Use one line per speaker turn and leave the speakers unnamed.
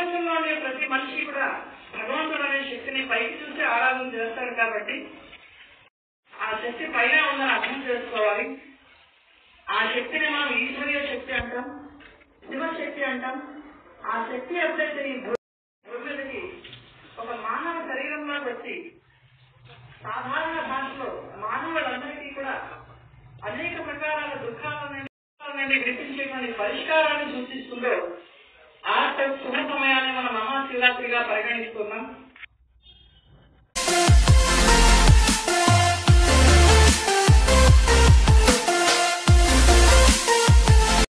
ప్రపంచంలో ఉండే ప్రతి మనిషి కూడా భగవంతుడు అనే శక్తిని పైకి చూసి ఆరాధన చేస్తాడు కాబట్టి ఆ శక్తి పైన ఉందని అర్థం చేసుకోవాలి ఆ శక్తిని మనం ఈశ్వరీయ శక్తి అంటాం శివశక్తి అంటాం ఆ శక్తి ఎప్పుడైతే ఈ భూ- భూమి మీదకి ఒక మానవ శరీరంలోకి వచ్చి సాధారణ భాషలో మానవులందరికీ కూడా అనేక ప్రకారాల దుఃఖాల నుండి దుఃఖాల నుండి విడిపించేటువంటి పరిష్కారాన్ని సూచిస్తుందో ఆ శుభ సమయాన్ని మనం మహాశివరాత్రిగా పరిగణిస్తున్నాం